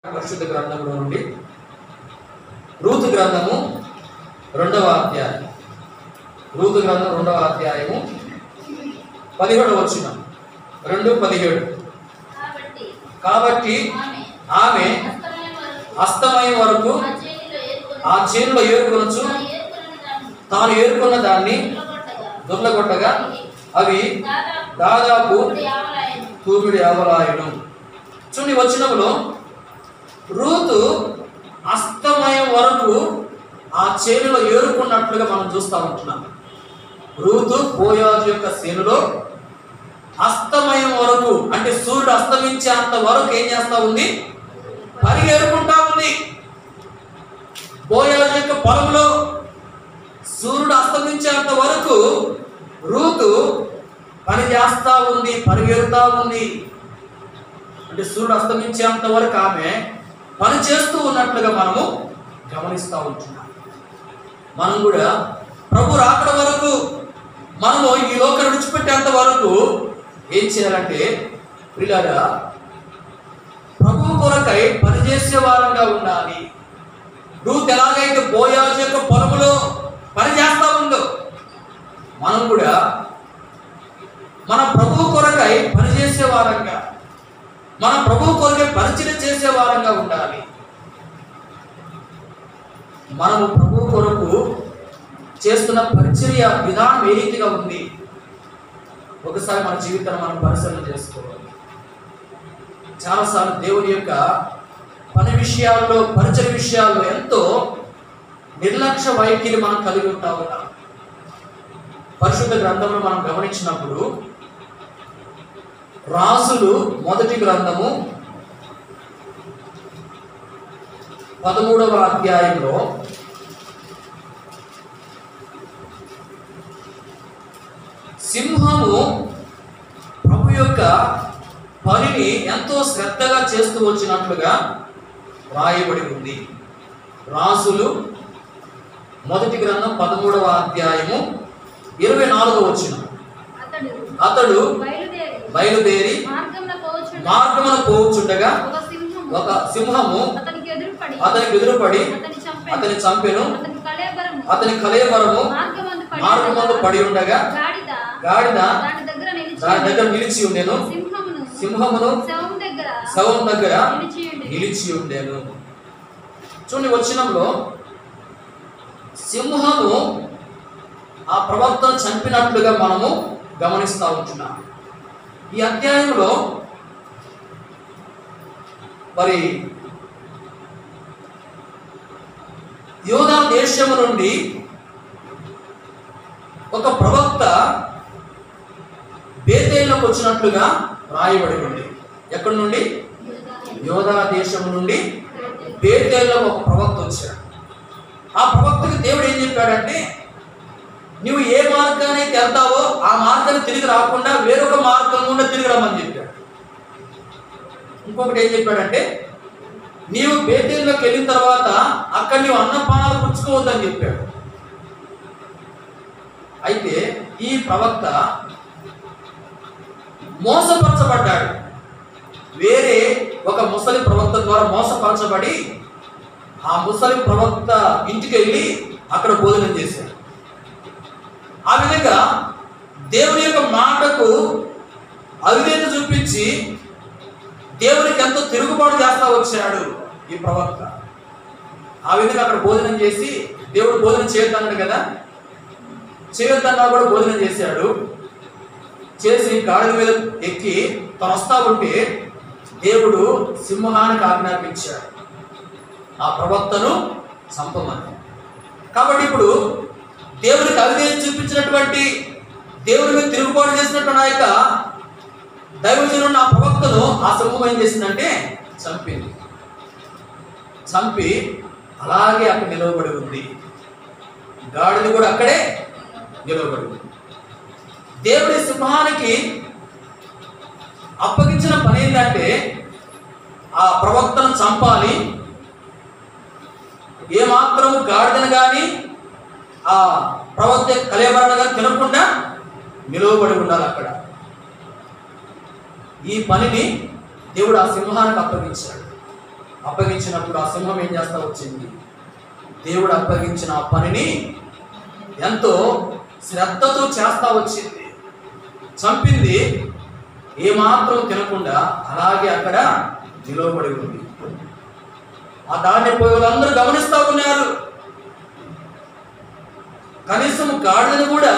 పరిశుద్ధ గ్రంథంలో నుండి రూతు గ్రంథము రెండవ అధ్యాయం రూతు గ్రంథం రెండవ అధ్యాయము పదిహేడు వచ్చిన రెండు పదిహేడు కాబట్టి కాబట్టి ఆమె ఆమె అస్తమయం వరకు అస్తమయం వరకు ఆ చేతిలో ఏరుకొని ఆ చేనులో ఏరుకొనొచ్చు తాను ఏరుకున్న తాను ఏరుకున్న దాన్ని దాన్ని నిలబడగా దొర్లగొట్టగా అవి దాదాపు దాదాపు మూడు యావలాయను. తూమిడి ఆవలాయుడు చూడండి వచనములో రూతు అస్తమయం వరకు ఆ చేనులో ఏరుకున్నట్లుగా మనం చూస్తూ ఉంటున్నాం రూతు బోయాజు యొక్క చేనులో అస్తమయం వరకు అంటే సూర్యుడు అస్తమించేంత వరకు ఏం చేస్తా ఉంది పరిగెరుకుంటా ఉంది బోయాజు యొక్క పొలంలో సూర్యుడు అస్తమించేంత వరకు రూతు పని చేస్తా ఉంది పరిగెడుతా ఉంది అంటే సూర్యుడు అస్తమించేంత వరకు ఆమె పని చేస్తూ ఉన్నట్లుగా మనము గమనిస్తూ ఉంటున్నాం మనం కూడా ప్రభు రాకడ వరకు మనము ఈ లోకం విడిచిపెట్టేంత వరకు ఏం చేయాలంటే పిల్లగా ప్రభు కొరకై పనిచేసే వారంగా ఉండాలి రూత్ ఎలాగైతే బోయాజు యొక్క పొలములో పని చేస్తా ఉందో మనం కూడా మన ప్రభు కొరకై పనిచేసే వారంగా మన ప్రభు కొరకై పరిచయం చేసే వారంగా ఉండాలి మనము ప్రభు కొరకు చేస్తున్న పరిచర్య విధానం ఏ రీతిగా ఉంది ఒకసారి మన జీవితాన్ని మనం పరిశీలన చేసుకోవాలి చాలాసార్లు దేవుని యొక్క పని విషయాల్లో పరిచయ విషయాల్లో ఎంతో నిర్లక్ష్య వైఖరి మనం కలిగి ఉంటా ఉన్నాం పరిశుద్ధ గ్రంథంలో మనం గమనించినప్పుడు రాసులు మొదటి గ్రంథము పదమూడవ అధ్యాయంలో సింహము ప్రభు యొక్క పనిని ఎంతో శ్రద్ధగా చేస్తూ వచ్చినట్లుగా రాయబడి ఉంది రాసులు మొదటి గ్రంథం పదమూడవ అధ్యాయము ఇరవై నాలుగవ వచ్చిన అతడు అతడు బయలుదేరి బయలుదేరి మార్గంలో పోవచ్చుండగా మార్గమున పోవచ్చుండగా ఒక సింహము ఒక సింహము అతనికి ఎదురుపడి అతనికి ఎదురుపడి అతని చంపెను. అతని చంపెను అతని కళేబరము అతని కలేబరము మార్గమందు పడి మార్గమందు పడి ఉండగా గాడిద గాడిద దాని దగ్గర నిలిచి దాని దగ్గర నిలిచి ఉండెను సింహమును సింహమును శవం దగ్గర శవం దగ్గర నిలిచి ఉండెను. నిలిచి ఉండేను చూడండి వచ్చినంలో సింహము ఆ ప్రవక్తను చంపినట్లుగా మనము గమనిస్తూ ఉంటున్నాం ఈ అధ్యాయంలో మరి యోధా దేశము నుండి ఒక ప్రవక్త బేతేల్లోకి వచ్చినట్లుగా రాయబడి ఉంది ఎక్కడి నుండి యోధా దేశం నుండి బేతేల్లో ఒక ప్రవక్త వచ్చాడు ఆ ప్రవక్తకి దేవుడు ఏం చెప్పాడంటే నువ్వు ఏ మార్గానికి వెళ్తావో ఆ మార్గాన్ని తిరిగి రాకుండా వేరొక మార్గం గుండా తిరిగి రమ్మని చెప్పాడు ఇంకొకటి ఏం చెప్పాడంటే నీవు బేతేల్లోకి వెళ్ళిన తర్వాత అక్కడ నీవు అన్నపానాలు పుచ్చుకోవద్దని చెప్పాడు అయితే ఈ ప్రవక్త మోసపరచబడ్డాడు వేరే ఒక ముసలి ప్రవక్త ద్వారా మోసపరచబడి ఆ ముసలి ప్రవక్త ఇంటికి వెళ్ళి అక్కడ భోజనం చేశాడు ఆ విధంగా దేవుని యొక్క మాటకు అవిధేత చూపించి దేవునికి ఎంతో తిరుగుబాటు చేస్తా వచ్చాడు ఈ ప్రవక్త ఆ విధంగా అక్కడ భోజనం చేసి దేవుడు భోజనం చేయొద్దన్నాడు కదా చేయొద్దన్నా కూడా భోజనం చేశాడు చేసి గాడిద మీద ఎక్కి తను వస్తా ఉంటే దేవుడు సింహానికి ఆజ్ఞాపించాడు ఆ ప్రవక్తను చంపమని కాబట్టి ఇప్పుడు దేవునికి అవిధేయం చూపించినటువంటి దేవుని మీద తిరుగుబాటు చేసినట్టు ఆ యొక్క దైవజనుడు ఆ ప్రవక్తను ఆ సింహం ఏం చేసిందంటే చంపింది చంపి అలాగే అక్కడ నిలవబడి ఉంది గాడిద కూడా అక్కడే నిలవబడి ఉంది దేవుడి సింహానికి అప్పగించిన పని ఏంటంటే ఆ ప్రవక్తను చంపాలి ఏమాత్రం గాడిదను కానీ ఆ ప్రవక్త కలేబరణ కానీ తినకుండా నిలువబడి ఉండాలి అక్కడ ఈ పనిని దేవుడు ఆ సింహానికి అప్పగించాడు అప్పగించినప్పుడు ఆ సింహం ఏం చేస్తా వచ్చింది దేవుడు అప్పగించిన ఆ పనిని ఎంతో శ్రద్ధతో చేస్తా వచ్చింది చంపింది ఏమాత్రం తినకుండా అలాగే అక్కడ నిలవబడి ఉంది ఆ దాన్ని పోయి వాళ్ళందరూ గమనిస్తూ ఉన్నారు కనీసం గాడిదను కూడా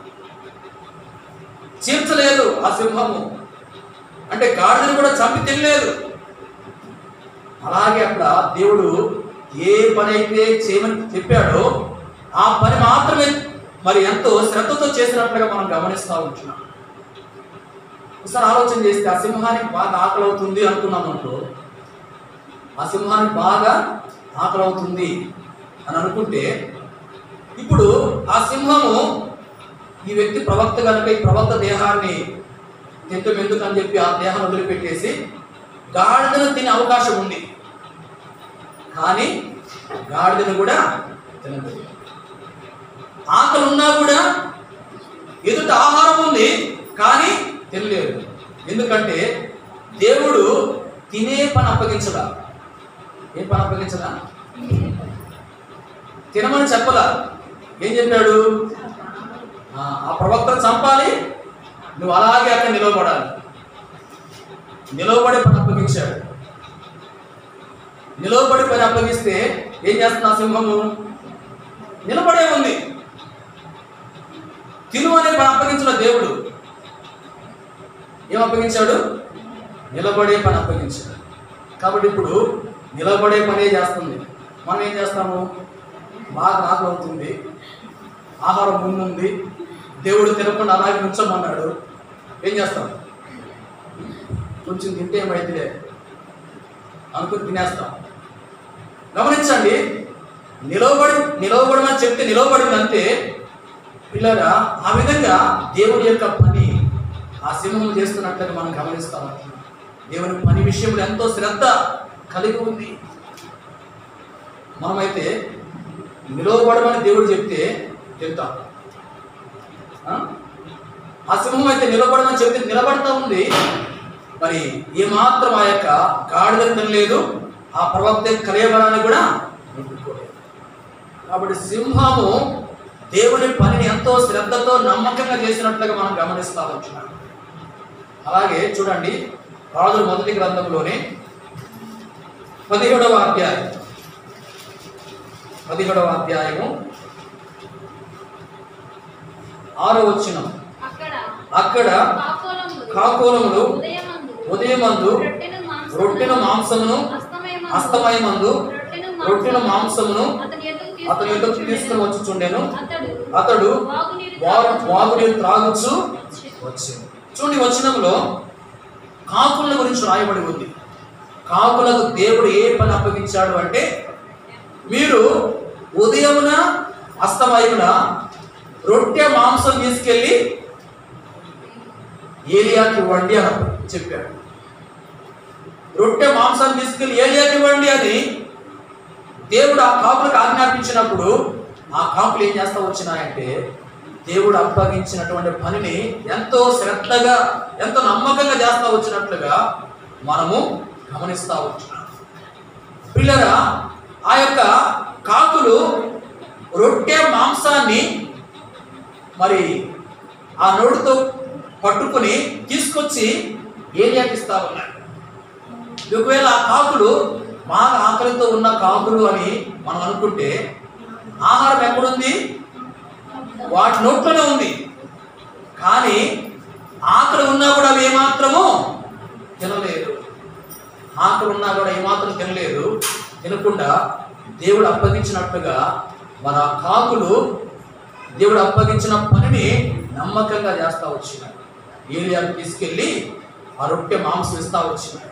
చీల్చలేదు ఆ సింహము అంటే గాడిదను కూడా చంపి తినలేదు అలాగే అక్కడ దేవుడు ఏ పని అయితే చేయమని చెప్పాడో ఆ పని మాత్రమే మరి ఎంతో శ్రద్ధతో చేసినట్లుగా మనం గమనిస్తూ ఉంటున్నాం ఒకసారి ఆలోచన చేస్తే ఆ సింహానికి బాగా ఆకలి అవుతుంది అనుకున్నాం అనుకో ఆ సింహానికి బాగా ఆకలి అవుతుంది అని అనుకుంటే ఇప్పుడు ఆ సింహము ఈ వ్యక్తి ప్రవక్త కనుక ఈ ప్రవక్త దేహాన్ని తింటం ఎందుకు అని చెప్పి ఆ దేహాన్ని వదిలిపెట్టేసి గాడిదను తినే అవకాశం ఉంది కానీ గాడిదను కూడా తినదు ఆకలి ఉన్నా కూడా ఎదుట ఆహారం ఉంది కానీ తినలేదు ఎందుకంటే దేవుడు తినే పని అప్పగించడా ఏ పని అప్పగించడా తినమని చెప్పలా ఏం చెప్పాడు ఆ ఆ ప్రవక్తను చంపాలి నువ్వు అలాగే అక్కడ నిలవబడాలి నిలవబడే పని అప్పగించాడు నిలవబడి పని అప్పగిస్తే ఏం చేస్తున్నా సింహము నిలబడే ఉంది తిను అనే పని అప్పగించిన దేవుడు ఏం అప్పగించాడు నిలబడే పని అప్పగించాడు కాబట్టి ఇప్పుడు నిలబడే పనే చేస్తుంది మనం ఏం చేస్తాము బాగా ఆకలి అవుతుంది ఆహారం ముందుంది దేవుడు తినకుండా అలాగే ఉంచమన్నాడు ఏం చేస్తాం కొంచెం తింటే ఏమైతే అనుకుని తినేస్తాం గమనించండి నిలవబడి నిలవబడమని చెప్తే నిలవబడిందంటే పిల్లరా ఆ విధంగా దేవుడి యొక్క పని ఆ సింహం చేస్తున్నట్లుగా మనం గమనిస్తాం దేవుని పని విషయంలో ఎంతో శ్రద్ధ కలిగి ఉంది మనమైతే నిలవబడమని దేవుడు చెప్తే తింటాం ఆ? ఆ సింహం అయితే నిలబడమని చెప్తే నిలబడతా ఉంది మరి ఏమాత్రం ఆ యొక్క గాడిద తినలేదు ఆ ప్రవక్త కలియబడాన్ని కూడా ముట్టుకోలేదు కాబట్టి సింహము దేవుని పనిని ఎంతో శ్రద్ధతో నమ్మకంగా చేసినట్లుగా మనం గమనిస్తా ఉంటున్నాం అలాగే చూడండి రాజుల మొదటి గ్రంథంలోనే పదిహేడవ అధ్యాయం పదిహేడవ అధ్యాయము ఆరో వచ్చినం అక్కడ అక్కడ కాకోలములు కాకోలములు ఉదయమందు ఉదయమందు రొట్టెను మాంసమును రొట్టెను మాంసమును అస్తమయమందు అస్తమయమందు రొట్టెను రొట్టెను మాంసమును అతని ఎదుగు అతని ఎదుగు తీసుకుని వచ్చుచుండెను అతడు అతడు వాగునీరు వారు త్రాగుచు వాగునీరు త్రాగుచు వచ్చెను. వచ్చింది చూడండి వచనంలో కాకుల గురించి రాయబడి ఉంది కాకులకు దేవుడు ఏ పని అప్పగించాడు అంటే మీరు ఉదయమున అస్తమయమున రొట్టె మాంసం తీసుకెళ్ళి ఏలియాకి ఇవ్వండి అని చెప్పాడు రొట్టె మాంసాన్ని తీసుకెళ్ళి ఏలియాకి ఇవ్వండి అని దేవుడు ఆ కాకులకు ఆజ్ఞాపించినప్పుడు ఆ కాకులు ఏం చేస్తా వచ్చినాయంటే దేవుడు అప్పగించినటువంటి పనిని ఎంతో శ్రద్ధగా ఎంతో నమ్మకంగా చేస్తా వచ్చినట్లుగా మనము గమనిస్తా ఉంటున్నాం పిల్లరా ఆ యొక్క కాకులు రొట్టె మాంసాన్ని మరి ఆ నోటితో పట్టుకుని తీసుకొచ్చి ఏరియాకి ఇస్తా ఉన్నాయి ఒకవేళ ఆ కాకులు బాగా ఆకలితో ఉన్న కాకులు అని మనం అనుకుంటే ఆహారం ఎక్కడుంది వాటి నోట్లోనే ఉంది కానీ ఆకలి ఉన్నా కూడా అవి ఏమాత్రము తినలేదు ఆకలి ఉన్నా కూడా ఏమాత్రం తినలేదు తినకుండా దేవుడు అప్పగించినట్టుగా మన కాకులు దేవుడు అప్పగించిన పనిని నమ్మకంగా చేస్తా వచ్చినాడు ఏరియాకు తీసుకెళ్ళి ఆ రొట్టె మాంసం ఇస్తా వచ్చినాడు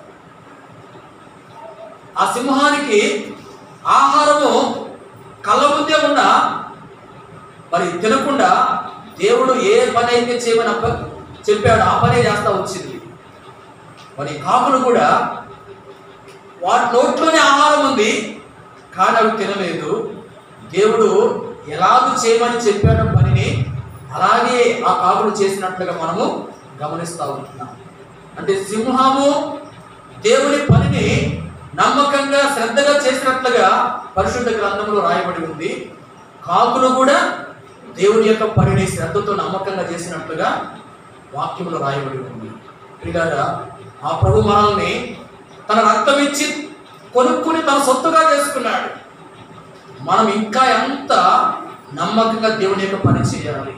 ఆ సింహానికి ఆహారము కళ్ళ ముందే ఉన్న మరి తినకుండా దేవుడు ఏ పని అయితే చేయమని అప్ప చెప్పాడు ఆ పనే చేస్తా వచ్చింది మరి కాకులు కూడా వాటి నోట్లోనే ఆహారం ఉంది కానీ అవి తినలేదు దేవుడు ఎలాగూ చేయమని చెప్పాడు పనిని అలాగే ఆ కాకులు చేసినట్లుగా మనము గమనిస్తూ ఉంటున్నాం అంటే సింహము దేవుని పనిని నమ్మకంగా శ్రద్ధగా చేసినట్లుగా పరిశుద్ధ గ్రంథంలో రాయబడి ఉంది కాకులు కూడా దేవుని యొక్క పనిని శ్రద్ధతో నమ్మకంగా చేసినట్లుగా వాక్యంలో రాయబడి ఉంది ప్రియులారా, ఆ ప్రభు మనల్ని తన రక్తం ఇచ్చి కొనుక్కుని తన సొత్తుగా చేసుకున్నాడు మనం ఇంకా ఎంత నమ్మకంగా దేవుని యొక్క పని చేయాలి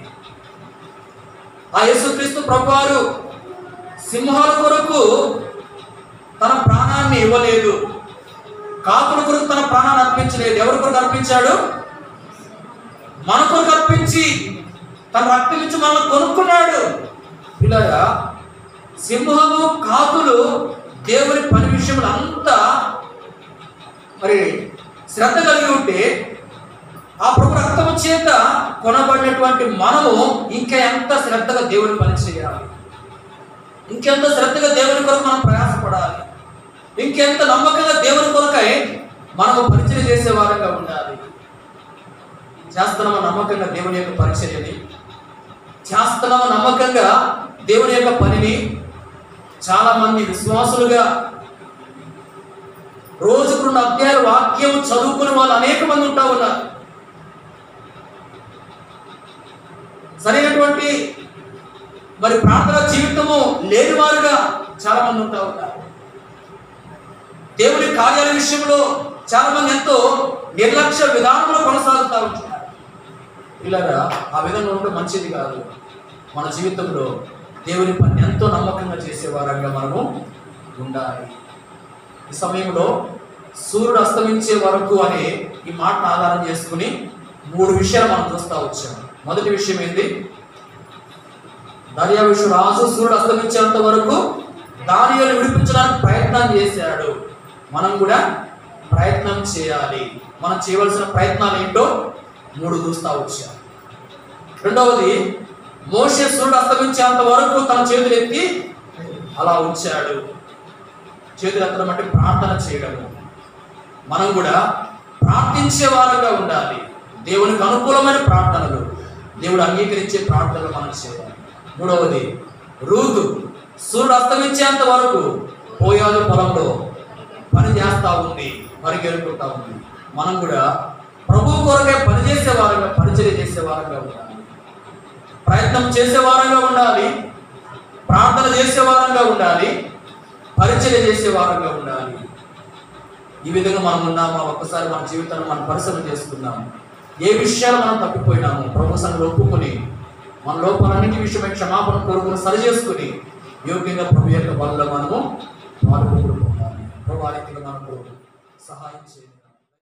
ఆ యేసుక్రీస్తు ప్రభువారు సింహాల కొరకు తన ప్రాణాన్ని ఇవ్వలేదు కాకుల కొరకు తన ప్రాణాన్ని అర్పించలేదు ఎవరి కొరకు అర్పించాడు మన కొరకు అర్పించి తన రక్తం ఇచ్చి మనల్ని కొనుక్కున్నాడు ఇలాగా సింహము కాకులు దేవుని పని విషయంలో అంతా మరి శ్రద్ధ కలిగి ఉంటే ఆ ప్రభు రక్తము చేత కొనబడినటువంటి మనము ఇంకా ఎంత శ్రద్ధగా దేవుని పని చేయాలి ఇంకెంత శ్రద్ధగా దేవుని కొరకు మనం ప్రయాసపడాలి ఇంకెంత నమ్మకంగా దేవుని కొరకై మనము పరిచయం చేసే వారంగా ఉండాలి చేస్తున్నామా నమ్మకంగా దేవుని యొక్క పరిచర్యని చేస్తున్నామా నమ్మకంగా దేవుని యొక్క పనిని చాలా మంది విశ్వాసులుగా రోజుకు రెండు అధ్యాయుల వాక్యం చదువుకునే వాళ్ళు అనేక మంది ఉంటా ఉన్నారు సరైనటువంటి మరి ప్రార్థన జీవితము లేని వారుగా చాలా మంది ఉంటా ఉంటారు దేవుని కార్యాల విషయంలో చాలా మంది ఎంతో నిర్లక్ష్య విధానంలో కొనసాగుతూ ఉంటున్నారు ఇలాగా ఆ విధంగా ఉంటే మంచిది కాదు మన జీవితంలో దేవుని పని ఎంతో నమ్మకంగా చేసే వారంగా మనము ఉండాలి ఈ సమయంలో సూర్యుడు అస్తమించే వరకు అనే ఈ మాటను ఆధారం చేసుకుని మూడు విషయాలు మనం చూస్తా వచ్చాం మొదటి విషయం ఏంది దర్యావిషు రాజు సూర్యుడు అస్తమించేంత వరకు దానియలు విడిపించడానికి ప్రయత్నం చేశాడు మనం కూడా ప్రయత్నం చేయాలి మనం చేయవలసిన ప్రయత్నాలు ఏంటో మూడు చూస్తా వచ్చాం రెండవది మోషే సూర్యుడు అస్తమించేంత వరకు తన చేతులు ఎత్తి అలా ఉంచాడు చేతులు ఎత్తడం అంటే ప్రార్థన చేయడము మనం కూడా ప్రార్థించే వారంగా ఉండాలి దేవునికి అనుకూలమైన ప్రార్థనలు దేవుడు అంగీకరించే ప్రార్థనలు మనం చేయాలి మూడవది రూతు సూర్యుడు అస్తమించేంత వరకు పోయాదు పొలంలో పని చేస్తా ఉంది పరిగెడుకుంటా ఉంది మనం కూడా ప్రభు కొరకే పని చేసే వారంగా పరిచయం చేసే వారంగా ఉండాలి ప్రయత్నం చేసే వారంగా ఉండాలి ప్రార్థన చేసే వారంగా ఉండాలి పరిచయం చేసే వారంగా ఉండాలి ఈ విధంగా మనం ఉన్నామా ఒక్కసారి మన జీవితాన్ని మనం పరిశ్రమ చేసుకుందాం ఏ విషయాలు మనం తప్పిపోయినాము ప్రభు సంఘంలో ఒప్పుకొని మన లోపాలన్నిటి విషయమై క్షమాపణ కోరుకుని సరి చేసుకుని యోగ్యంగా ప్రభు యొక్క బలంలో మనము పాల్గొనుకుంటున్నాము ప్రభు ఆ రీతిగా మనకు సహాయం చేయండి